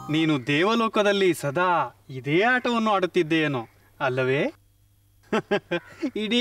ನೀನು ದೇವಲೋಕದಲ್ಲಿ ಸದಾ ಇದೇ ಆಟವನ್ನು ಆಡುತ್ತಿದ್ದೇನೋ ಅಲ್ಲವೇ ಇಡೀ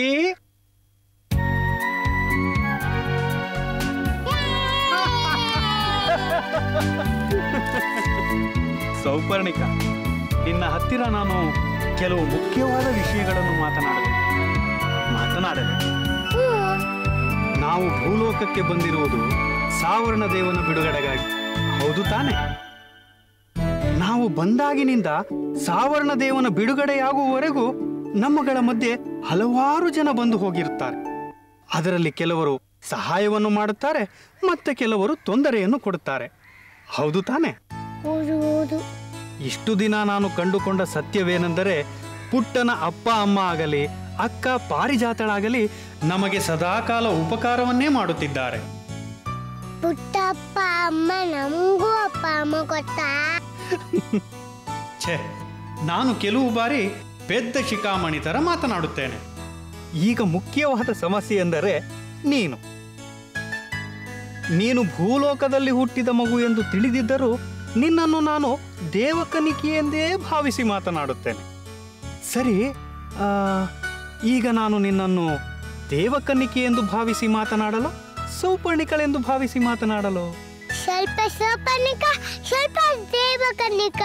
ಸೌಪರ್ಣಿಕ ನಿನ್ನ ಹತ್ತಿರ ನಾನು ಕೆಲವು ಮುಖ್ಯವಾದ ವಿಷಯಗಳನ್ನು ಮಾತನಾಡಬೇಕು ಮಾತನಾಡಬೇಕು ನಾವು ಭೂಲೋಕಕ್ಕೆ ಬಂದಿರುವುದು ಸಾವರ್ಣ ದೇವನ ಬಿಡುಗಡೆಗಾಗಿ ಹೌದು ತಾನೆ ನಾವು ಬಂದಾಗಿನಿಂದ ಸಾವರ್ಣ ದೇವನ ಬಿಡುಗಡೆಯಾಗುವವರೆಗೂ ನಮ್ಮಗಳ ಮಧ್ಯೆ ಹಲವಾರು ಜನ ಬಂದು ಹೋಗಿರುತ್ತಾರೆ ಅದರಲ್ಲಿ ಕೆಲವರು ಸಹಾಯವನ್ನು ಮಾಡುತ್ತಾರೆ ಮತ್ತೆ ಕೆಲವರು ತೊಂದರೆಯನ್ನು ಕೊಡುತ್ತಾರೆ ಹೌದು ತಾನೆ ಹೌದು ಹೌದು ಇಷ್ಟು ದಿನ ನಾನು ಕಂಡುಕೊಂಡ ಸತ್ಯವೇನೆಂದರೆ ಪುಟ್ಟನ ಅಪ್ಪ ಅಮ್ಮ ಆಗಲಿ ಅಕ್ಕ ಪಾರಿಜಾತಳಾಗಲಿ ನಮಗೆ ಸದಾಕಾಲ ಉಪಕಾರವನ್ನೇ ಮಾಡುತ್ತಿದ್ದಾರೆ ಪುಟ್ಟ ಅಪ್ಪ ಅಮ್ಮ ನಮಗೂ ಅಪ್ಪ ಅಮ್ಮ ಗೊತ್ತಾ ಛೇ ನಾನು ಕೆಲವು ಬಾರಿ ಪೆದ್ದ ಶಿಖಾಮಣಿ ಥರ ಮಾತನಾಡುತ್ತೇನೆ ಈಗ ಮುಖ್ಯವಾದ ಸಮಸ್ಯೆ ಎಂದರೆ ನೀನು ನೀನು ಭೂಲೋಕದಲ್ಲಿ ಹುಟ್ಟಿದ ಮಗು ಎಂದು ತಿಳಿದಿದ್ದರೂ ನಿನ್ನನ್ನು ನಾನು ದೇವಕನಿಕೆ ಎಂದೇ ಭಾವಿಸಿ ಮಾತನಾಡುತ್ತೇನೆ ಸರಿ ಆ, ಈಗ ನಾನು ನಿನ್ನನ್ನು ದೇವಕನ್ನಿಕೆ ಎಂದು ಭಾವಿಸಿ ಮಾತನಾಡಲು ಸೌಪರ್ಣಿಕಳೆಂದು ಭಾವಿಸಿ ಮಾತನಾಡಲು ಸ್ವಲ್ಪ ಸೋಪನಿಕ ಸ್ವಲ್ಪ ದೇವಕನ್ನಿಕ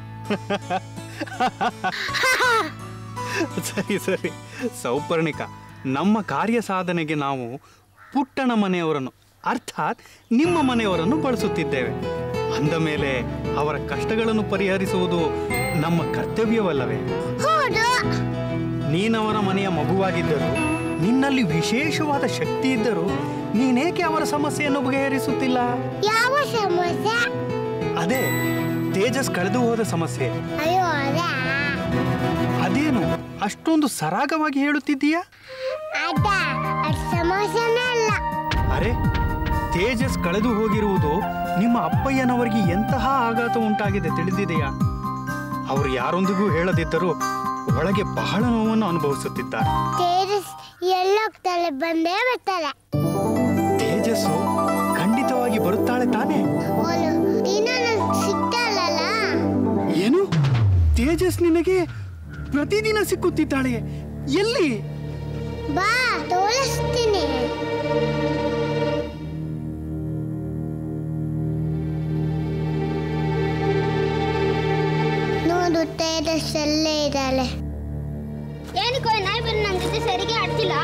ಸರಿ ಸರಿ ಸೌಪರ್ಣಿಕ ನಮ್ಮ ಕಾರ್ಯ ಸಾಧನೆಗೆ ನಾವು ಪುಟ್ಟಣ ಮನೆಯವರನ್ನು ಅರ್ಥಾತ್ ನಿಮ್ಮ ಮನೆಯವರನ್ನು ಬಳಸುತ್ತಿದ್ದೇವೆ ಅಂದ ಮೇಲೆ ಅವರ ಕಷ್ಟಗಳನ್ನು ಪರಿಹರಿಸುವುದು ನಮ್ಮ ಕರ್ತವ್ಯವಲ್ಲವೇ ಹೌದು ನೀನವರ ಮನೆಯ ಮಗುವಾಗಿದ್ದರೂ ನಿನ್ನಲ್ಲಿ ವಿಶೇಷವಾದ ಶಕ್ತಿ ಇದ್ದರೂ ನೀನೇಕೆ ಅವರ ಸಮಸ್ಯೆಯನ್ನು ಬಗೆಹರಿಸುತ್ತಿಲ್ಲ ಯಾವ ಸಮಸ್ಯೆ ಅದೇ ತೇಜಸ್ ಕಳೆದು ಹೋದ ಸಮಸ್ಯೆ ಅಯ್ಯೋ ಅದ ಅದೇನು ಅಷ್ಟೊಂದು ಸರಾಗವಾಗಿ ಹೇಳುತ್ತಿದ್ದೀಯಾ ಅದ ಅದ್ ಸಮಸ್ಯೆನೇ ಅಲ್ಲ ಅರೆ ತೇಜಸ್ ಕಳೆದು ಹೋಗಿರುವುದು ನಿಮ್ಮ ಅಪ್ಪಯ್ಯನವರಿಗೆ ಎಂತಹ ಆಘಾತ ಉಂಟಾಗಿದೆ ತಿಳಿದಿದೆಯಾ ಅವರು ಯಾರೊಂದಿಗೂ ಹೇಳದಿದ್ದರೂ ಒಳಗೆ ಬಹಳ ನೋವನ್ನು ಅನುಭವಿಸುತ್ತಿದ್ದಾರೆ ತೇಜಸ್ ಎಲ್ಲೋಗ್ತಾಳೆ ಬಂದೇ ಬರ್ತಾಳೆ ತೇಜಸ್ಸು ಖಂಡಿತವಾಗಿ ಬರುತ್ತಾಳೆ ತಾನೇ ಅವಳು ದಿನ ನನ್ ಸಿಗ್ತಾಳಲ್ಲ ಏನು ತೇಜಸ್ ನಿನಗೆ ಪ್ರತಿದಿನ ಸಿಕ್ಕುತ್ತಿದ್ದಾಳೆ ಎಲ್ಲಿ ಬಾ ತೋರಿಸ್ತೀನಿ ನೋಡು ತೇಜಸ್ ಅಲ್ಲೇ ಇದ್ದಾಳೆ ಏನಕ್ಕೋ ನಾಯಿ ಬಂದು ನನ್ನ ಜೊತೆ ಸರಿಗೆ ಆಡ್ತಿಲ್ಲ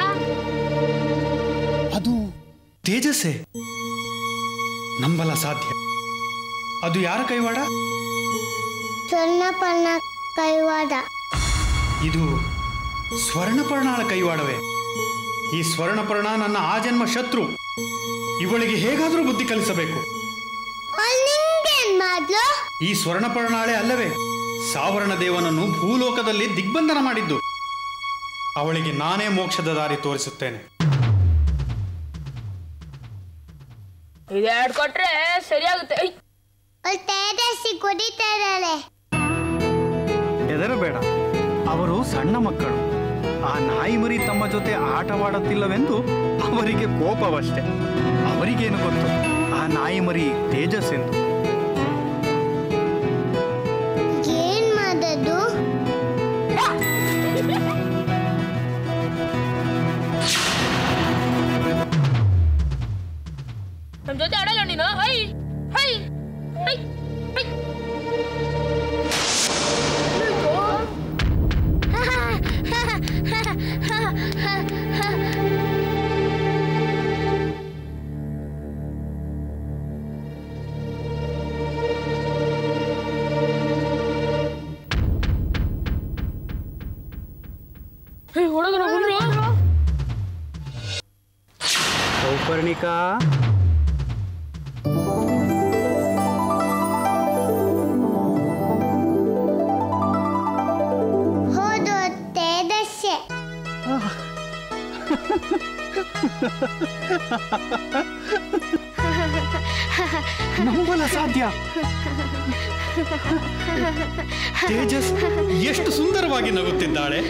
ಅದು ತೇಜಸ್ಸೇ ನಂಬಲ ಸಾಧ್ಯ ಅದು ಯಾರ ಕೈವಾಡ ಸಣ್ಣ ಪಣ್ಣ ಕೈವಾದ ಇದು ಸ್ವರ್ಣಪರ್ಣಾಳ ಕೈವಾಡವೇ ಈ ಸ್ವರ್ಣಪರ್ಣ ನನ್ನ ಆಜನ್ಮ ಶತ್ರು ಇವಳಿಗೆ ಹೇಗಾದರೂ ಬುದ್ಧಿ ಕಲಿಸಬೇಕು ಅವಳು ನಿಂಗೇನ್ ಮಾಡ್ಲು ಈ ಸ್ವರ್ಣಪರ್ಣಾಳೆ ಅಲ್ಲವೇ ಸಾವರ್ಣ ದೇವನನ್ನು ಭೂಲೋಕದಲ್ಲಿ ದಿಗ್ಬಂಧನ ಮಾಡಿದ್ದು ಅವಳಿಗೆ ನಾನೇ ಮೋಕ್ಷದ ದಾರಿ ತೋರಿಸುತ್ತೇನೆ ಇದೆರಡು ಕೊಟ್ರೆ ಸರಿಯಾಗುತ್ತೆ ಐ ಅವಳು ತೇಜಸ್ಸಿ ಕುಡಿತಾ ಇದ್ದಾಳೆ ಹೆದರಬೇಡ ಅವರು ಸಣ್ಣ ಮಕ್ಕಳು ಆ ನಾಯಿ ಮರಿ ತಮ್ಮ ಜೊತೆ ಆಟವಾಡುತ್ತಿಲ್ಲವೆಂದು ಅವರಿಗೆ ಕೋಪವಷ್ಟೆ ಅವರಿಗೇನು ಗೊತ್ತು ಆ ನಾಯಿ ಮರಿ ತೇಜಸ್ ಎಂದು ಏನ್ ಮಾಡೋದು ನಮ್ ಜೊತೆ ಆಡಲ್ಲ ನೀನು hi hi hi hi hey ಒಳಗರ ಬಂದ್ರು ಸೌಪರ್ಣಿಕಾ ಹೌದು ತೇಜಸ್ಸೆ ನಂಬಲ ಸಾಧ್ಯ ತೇಜಸ್ ಎಷ್ಟು ಸುಂದರವಾಗಿ ನಗುತ್ತಿದ್ದಾಳೆ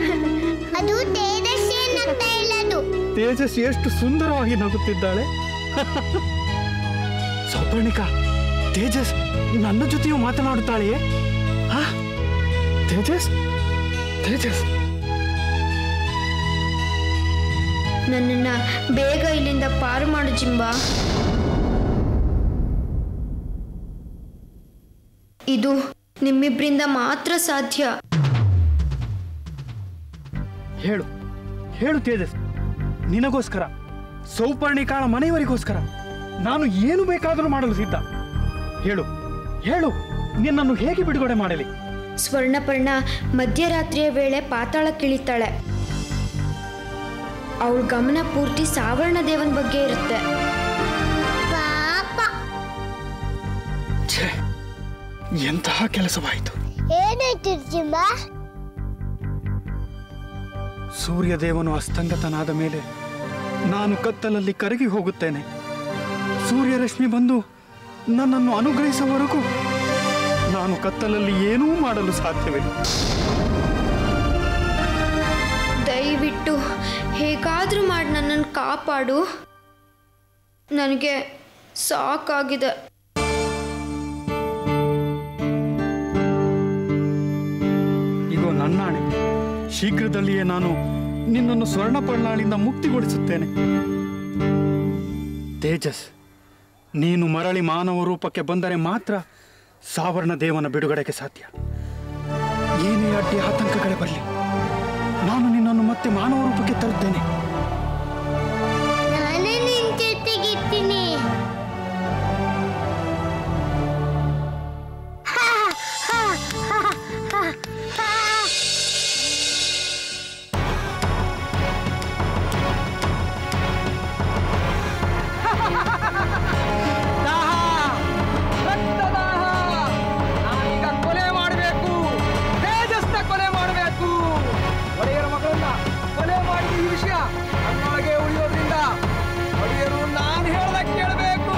ಅದು ತೇಜಸ್ಸೆ ನಗ್ತಾ ಇಲ್ಲದು ತೇಜಸ್ ಎಷ್ಟು ಸುಂದರವಾಗಿ ನಗುತ್ತಿದ್ದಾಳೆ ಸೌಪರ್ಣಿಕ ತೇಜಸ್ ನನ್ನ ಜೊತೆಯೂ ಮಾತನಾಡುತ್ತಾಳೆಯೇ ಹಾ ತೇಜಸ್ ತೇಜಸ್ ನನ್ನನ್ನ ಬೇಗ ಇಲ್ಲಿಂದ ಪಾರು ಮಾಡು ಜಿಂಬಾ ಇದು ನಿಮ್ಮಿಬ್ರಿಂದ ಮಾತ್ರ ಸಾಧ್ಯ ಹೇಳು ಹೇಳು ತೇಜಸ್ ನಿನಗೋಸ್ಕರ ಸೌಪರ್ಣಿಕಾಳ ಮನೆಯವರಿಗೋಸ್ಕರ ನಾನು ಏನು ಬೇಕಾದರೂ ಮಾಡಲು ಸಿದ್ಧ ಹೇಳು ಹೇಳು ನಿನ್ನನ್ನು ಹೇಗೆ ಬಿಡುಗಡೆ ಮಾಡಲಿ ಸ್ವರ್ಣಪರ್ಣ ಮಧ್ಯರಾತ್ರಿಯ ವೇಳೆ ಪಾತಾಳಕ್ಕಿಳಿತಾಳೆ ಅವಳ ಗಮನ ಪೂರ್ತಿ ಸಾವರ್ಣ ದೇವನ ಬಗ್ಗೆ ಇರುತ್ತೆ ಪಾಪ ಛೇ ಎಂತಹ ಕೆಲಸವಾಯಿತು ಏನಾಯ್ತು ಜಿಂಬ ಸೂರ್ಯದೇವನು ಅಸ್ತಂಗತನಾದ ಮೇಲೆ ನಾನು ಕತ್ತಲಲ್ಲಿ ಕರಗಿ ಹೋಗುತ್ತೇನೆ ಸೂರ್ಯರಶ್ಮಿ ಬಂದು ನನ್ನನ್ನು ಅನುಗ್ರಹಿಸುವವರೆಗೂ ನಾನು ಕತ್ತಲಲ್ಲಿ ಏನೂ ಮಾಡಲು ಸಾಧ್ಯವಿಲ್ಲ ದಯವಿಟ್ಟು ಹೇಗಾದ್ರೂ ಮಾಡಿ ನನ್ನನ್ನು ಕಾಪಾಡು ನನಗೆ ಸಾಕಾಗಿದೆ ಇಗೋ ನನ್ನಾಣೆ ಶೀಘ್ರದಲ್ಲಿಯೇ ನಾನು ನಿನ್ನನ್ನು ಸ್ವರ್ಣಪರ್ಣಾಳಿಂದ ಮುಕ್ತಿಗೊಳಿಸುತ್ತೇನೆ ತೇಜಸ್ ನೀನು ಮರಳಿ ಮಾನವ ರೂಪಕ್ಕೆ ಬಂದರೆ ಮಾತ್ರ ಸಾವರ್ಣ ದೇವನ ಬಿಡುಗಡೆಗೆ ಸಾಧ್ಯ ಏನೇ ಅಡ್ಡಿ ಆತಂಕಗಳೇ ಬರಲಿ ನಾನು ನಿನ್ನನ್ನು ಮತ್ತೆ ಮಾನವ ರೂಪಕ್ಕೆ ತರುತ್ತೇನೆ ನಾನೇ ನಿನ್ ಜೊತೆಗಿರ್ತೀನಿ ಹಾ, ಹಾ, ಹಾ, ಹಾ, ಹಾ. ನಾನೀಗ ಕೊಲೆ ಮಾಡಬೇಕು ತೇಜಸ್ನ ಕೊಲೆ ಮಾಡಬೇಕು ಒಡೆಯರ ಮಗಳನ್ನ ಕೊಲೆ ಮಾಡಿದ ಈ ವಿಷಯ ನನ್ನೊಳಗೆ ಉಳಿಯೋದ್ರಿಂದ ಒಡೆಯರು ನಾನು ಹೇಳ್ದ ಕೇಳಬೇಕು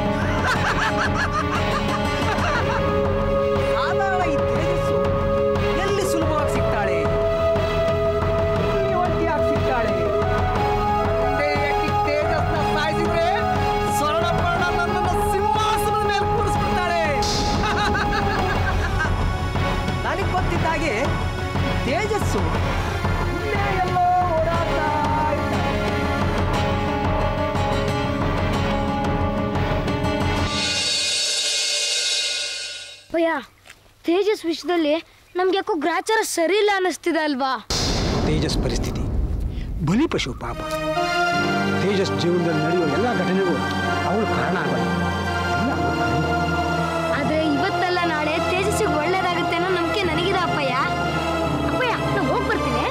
ಸಾಧಾರಣ ಈ ತೇಜಸ್ಸು ಎಲ್ಲಿ ಸುಲಭವಾಗಿ ಸಿಗ್ತಾಳೆ ಎಲ್ಲಿ ಒಂಟಿಯಾಗಿ ಸಿಗ್ತಾಳೆ ಒಂದೇ ಏಟಿಗೆ ತೇಜಸ್ನ ಸಾಯಿಸಿದ್ರೆ ಸ್ವರ್ಣಪರ್ಣ ನನ್ನನ್ನು ಸಿಂಹಾಸನದ ಮೇಲೆ ಕೂರಿಸ್ಬಿಡ್ತಾಳೆ ನನಗೆ ಗೊತ್ತಿದ್ದಾಗೆ ತೇಜಸ್ಸು ಇಲ್ಲೇ ಎಲ್ಲೋ ಓಡಾಡ್ತಾ ಇದ್ದಾಳೆ. ಭಯ್ಯ ತೇಜಸ್ ವಿಷಯದಲ್ಲಿ ನಮ್ಗೆ ಯಾಕೋ ಗ್ರಾಚಾರ ಸರಿ ಇಲ್ಲ ಅನ್ನಿಸ್ತಿದೆ ಅಲ್ವಾ ತೇಜಸ್ ಪರಿಸ್ಥಿತಿ ಬಲಿಪಶು ಪಾಪ ತೇಜಸ್ ಜೀವನದಲ್ಲಿ ನಡೆಯುವ ಎಲ್ಲ ಘಟನೆಗೂ ಅವಳು ಕಾರಣ ಆಗಲ್ಲ ಎಲ್ಲ ಅವ್ಳ ಕರ್ಮ. ಆದ್ರೆ ಇವತ್ತಲ್ಲ ನಾಳೆ ತೇಜಸ್ಸಿಗೆ ಒಳ್ಳೇದಾಗುತ್ತೆ ಅನ್ನೋ ನಂಬಿಕೆ ನನಗಿದೆ ಅಪ್ಪಯ್ಯ ಅಪ್ಪಯ್ಯ ನಾ ಹೋಗಿ ಬರ್ತೀನಿ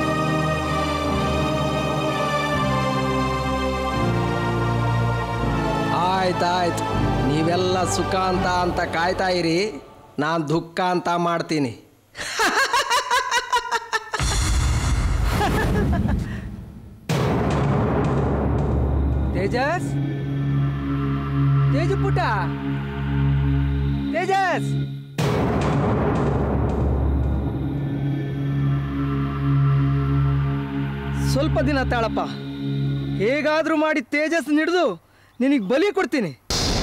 ಆಯ್ತಾಯ್ತು ನೀವೆಲ್ಲ ಸುಖ ಅಂತ ಅಂತ ಕಾಯ್ತಾ ಇರಿ ನಾನು ದುಃಖ ಅಂತ ಮಾಡ್ತೀನಿ ತೇಜಸ್ ತೇಜು ಪುಟ ತೇಜಸ್ ಸ್ವಲ್ಪ ದಿನ ತಾಳಪ್ಪ ಹೇಗಾದ್ರೂ ಮಾಡಿ ತೇಜಸ್ ಹಿಡಿದು ನಿನಗೆ ಬಲಿ ಕೊಡ್ತೀನಿ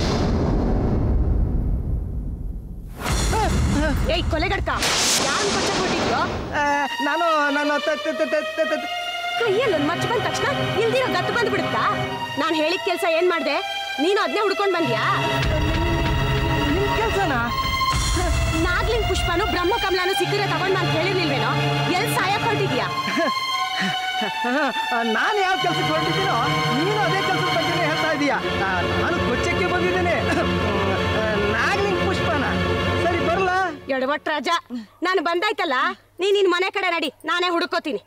ಏಯ್ ಕೊಲೆಗಡ್ಕ ಯಾರು ಕೊಚ್ಚ ಕೊಟ್ಟಿದ್ಯೋ ಆ, ನಾನು ನಾನು ತ- ತ- ತ- ತ- ತ- ತ- ಕೈಯಲ್ಲಿ ಒಂದು ಮಚ್ಚ ಬಂದ ತಕ್ಷಣ ಇಲ್ದಿರೋ ಗತ್ತು ಬಂದು ಬಿಡುತ್ತಾ ನಾನು ಹೇಳಿದ ಕೆಲಸ ಏನ್ ಮಾಡ್ದೆ ನೀನು ಅದನ್ನೇ ಹುಡ್ಕೊಂಡ್ ಬಂದ್ಯಾ ನಿಮ್ ಕೆಲ್ಸನಾ ನಾಗ್ಲಿಂಗ್ ಪುಷ್ಪನು ಬ್ರಹ್ಮ ಕಮಲನು ಸಿಕ್ಕಿದ್ರೆ ತಗೊಂಡ್ ನಾನು ಹೇಳಿರ್ಲಿಲ್ವೇನೋ ಎಲ್ಲಿ ಸಾಯಕ್ ಹೊರಟಿದ್ಯಾ ನಾನು ಯಾವ ಕೆಲ್ಸಕ್ಕೆ ಹೊರಟಿದ್ದೀನೋ ನೀನು ಅದೇ ಕೆಲಸದ ಬಗ್ಗೆನೇ ಹೇಳ್ತಾ ಇದೀಯಾ ಆ, ನಾನು ಕೊಚ್ಚಕ್ಕೆ ಬಂದಿದ್ದೇನೆ ನಾಗ್ಲಿಂಗ್ ಪುಷ್ಪನ ಸರಿ ಬರಲ್ಲ ಎಡವಟ್ ರಾಜ ನಾನು ಬಂದಾಯ್ತಲ್ಲ ನೀನ್ ನಿನ್ ಮನೆ ಕಡೆ ನಡಿ ನಾನೇ ಹುಡುಕೋತೀನಿ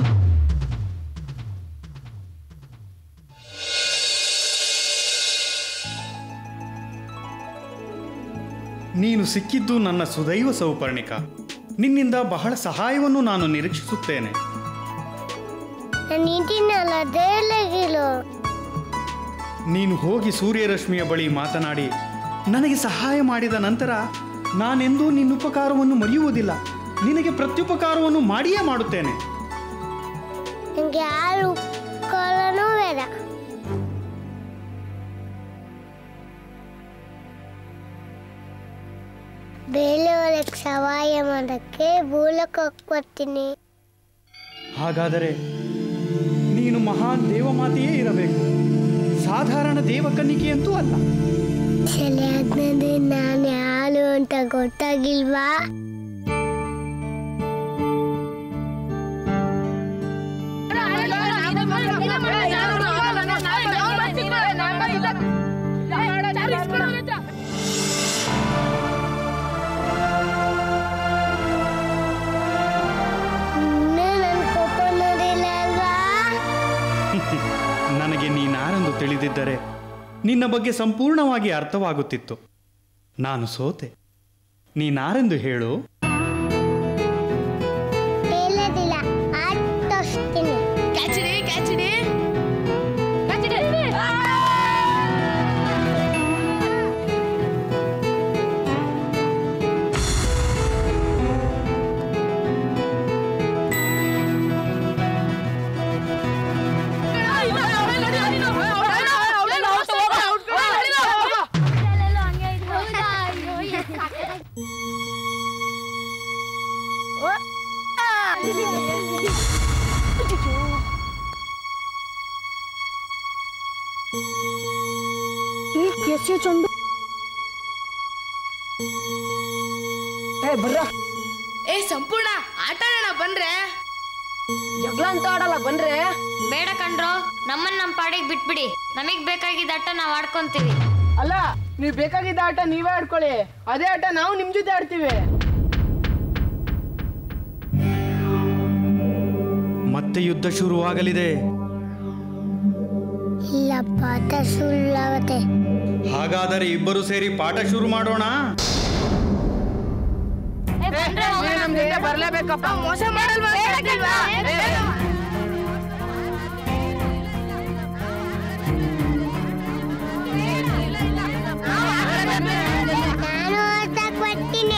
ನೀನು ಸಿಕ್ಕಿದ್ದು ನನ್ನ ಸುದೈವ ಸೌಪರ್ಣಿಕ ನಿನ್ನಿಂದ ಬಹಳ ಸಹಾಯವನ್ನು ನಾನು ನಿರೀಕ್ಷಿಸುತ್ತೇನೆ ನಾನು ನಿಂತಿನಲ್ಲ ದೇಲಗಿಲು ನೀನು ಹೋಗಿ ಸೂರ್ಯರಶ್ಮಿಯ ಬಳಿ ಮಾತನಾಡಿ ನನಗೆ ಸಹಾಯ ಮಾಡಿದ ನಂತರ ನಾನೆಂದೂ ನಿನ್ನ ಉಪಕಾರವನ್ನು ಮರೆಯುವುದಿಲ್ಲ ನಿನಗೆ ಪ್ರತ್ಯುಪಕಾರವನ್ನು ಮಾಡಿಯೇ ಮಾಡುತ್ತೇನೆ ನನಗೆ ಯಾರು ಉಪಕಾರನೂ ಬೇಡ ಅದಕ್ಕೆ ಸಹಾಯ ಮಾಡೋಕ್ಕೆ ಭೂಲಕ್ಕೆ ಹೋಗ್ಕೊಡ್ತೀನಿ ಹಾಗಾದರೆ ನೀನು ಮಹಾನ್ ದೇವಮಾತೆಯೇ ಇರಬೇಕು ಸಾಧಾರಣ ದೇವಕನ್ನಿಕೆಯಂತೂ ಅಲ್ಲ ಚಳಿ ಆದ್ಮೇಲೆ ನಾನು ಯಾರು ಅಂತ ಗೊತ್ತಾಗಿಲ್ವಾ ಇನ್ನೂ ನನ್ನ ಕೋಪ ನೋಡಿಲ್ಲ ಅಲ್ವಾ ನನಗೆ ನೀನಾರೆಂದು ತಿಳಿದಿದ್ದರೆ ನಿನ್ನ ಬಗ್ಗೆ ಸಂಪೂರ್ಣವಾಗಿ ಅರ್ಥವಾಗುತ್ತಿತ್ತು ನಾನು ಸೋತೆ ನೀನಾರೆಂದು ಹೇಳು ಹೇಳೋದಿಲ್ಲ ಆಟೋಸ್ತೀನಿ ಏ ಸಂಪೂರ್ಣ ಆಟ ಆಡೋಣ ಬನ್ರೆ ಜಗಳ ಅಂತ ಆಡಲ್ಲ ಬನ್ರೆ ಬೇಡ ಕಣ್ರೋ ನಮ್ಮನ್ನ ನಮ್ಮ ಪಾಡಿಗೆ ಬಿಟ್ಬಿಡಿ ನಮಗ್ ಬೇಕಾಗಿದ್ದ ಆಟ ನಾವ್ ಆಡ್ಕೊಂತೀವಿ ಅಲ್ಲ ನೀವು ಬೇಕಾಗಿದ್ದ ಆಟ ನೀವೇ ಆಡ್ಕೊಳ್ಳಿ ಅದೇ ಆಟ ನಾವು ನಿಮ್ ಜೊತೆ ಆಡ್ತೀವಿ ಮತ್ತೆ ಯುದ್ಧ ಶುರುವಾಗಲಿದೆ ಇಲ್ಲ ಪಾಠ ಸುಳ್ಳಾಗತ್ತೆ ಹಾಗಾದರೆ ಇಬ್ಬರು ಸೇರಿ ಪಾಠ ಶುರು ಮಾಡೋಣ ನಮ್ ಜೊತೆ ಬರ್ಲೇಬೇಕಪ್ಪ ಮೋಸ ಮಾಡಲ್ವಾ ನಾನು ಓದಕ್ ಬರ್ತೀನಿ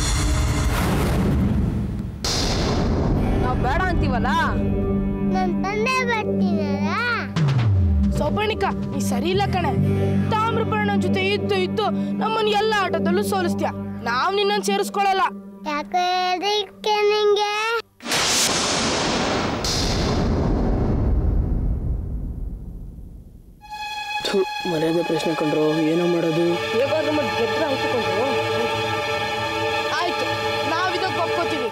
ನಾವ್ ಬೇಡ ಅಂತೀವಲ್ಲ ನನ್ನ ತಂದೆ ಬರ್ತೀನಲ್ಲ ಸೌಪರ್ಣಿಕ ನೀ ಸರಿ ಇಲ್ಲ ಕಣೆ ತಾಮ್ರಪರ್ಣ ಜೊತೆ ಇದ್ದು ಇದ್ದು ನಮ್ಮನ್ನ ಎಲ್ಲ ಆಟದಲ್ಲೂ ಸೋಲಿಸ್ತೀಯ ನಾವ್ ನಿನ್ನನ್ ಸೇರಿಸ್ಕೊಳಲ್ಲ ಯಾಕೆ ಅದಕ್ಕೆ ನಿಂಗೆ ಮರ್ಯಾದೆ ಪ್ರಶ್ನೆ ಕಂಡ್ರು ಏನೋ ಮಾಡೋದು ಹೇಗಾದ್ರೂ ಮತ್ತೆ ಗೆದ್ರೆ ಅಂದ್ಕೊಂಡ್ರು ಆಯ್ತು ನಾವ್ ಇದಕ್ಕೆ ಒಪ್ಕೋತೀವಿ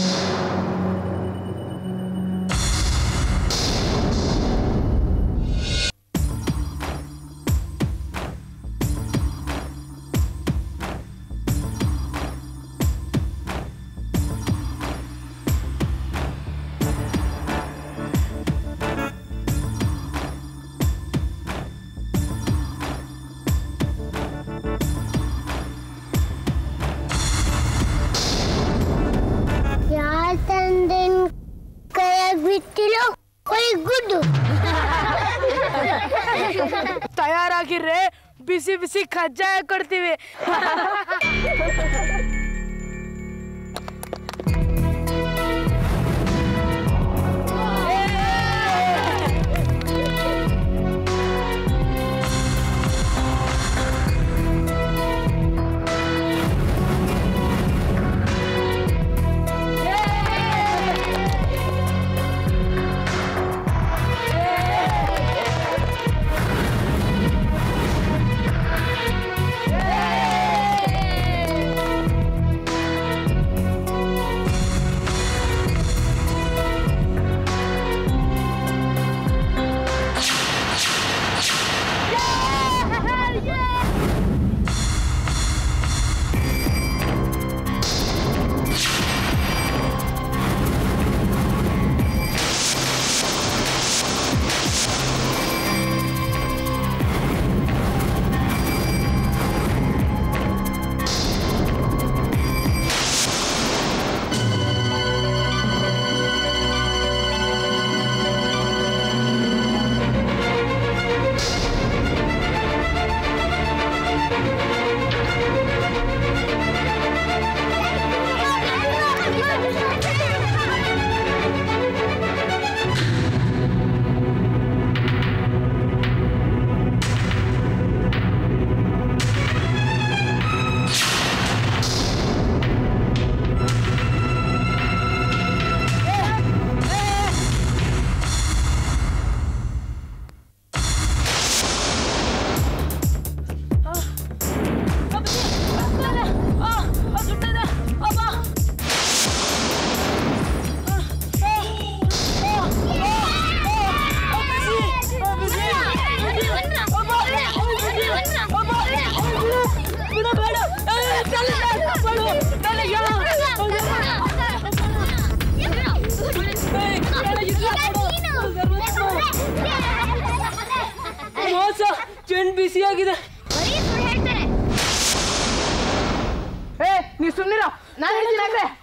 ಯಾರ ತಂದೆನ್ ಕೈಯಾಗ ಬಿಟ್ಟಿರೋ ಕೊಯ್ ಗುಡ್ಡು ತಯಾರಾಗಿರ್ರೆ ಬಿಸಿ ಬಿಸಿ ಕಜ್ಜಾಯ ಕೊಡ್ತೀವಿ ಚೆಂಡ್ ಬಿಸಿಯಾಗಿದೆ ಏ ನೀ ಸುಮ್ಮನಿರ ನಾನು ಹೇಳ್ತೀನಿ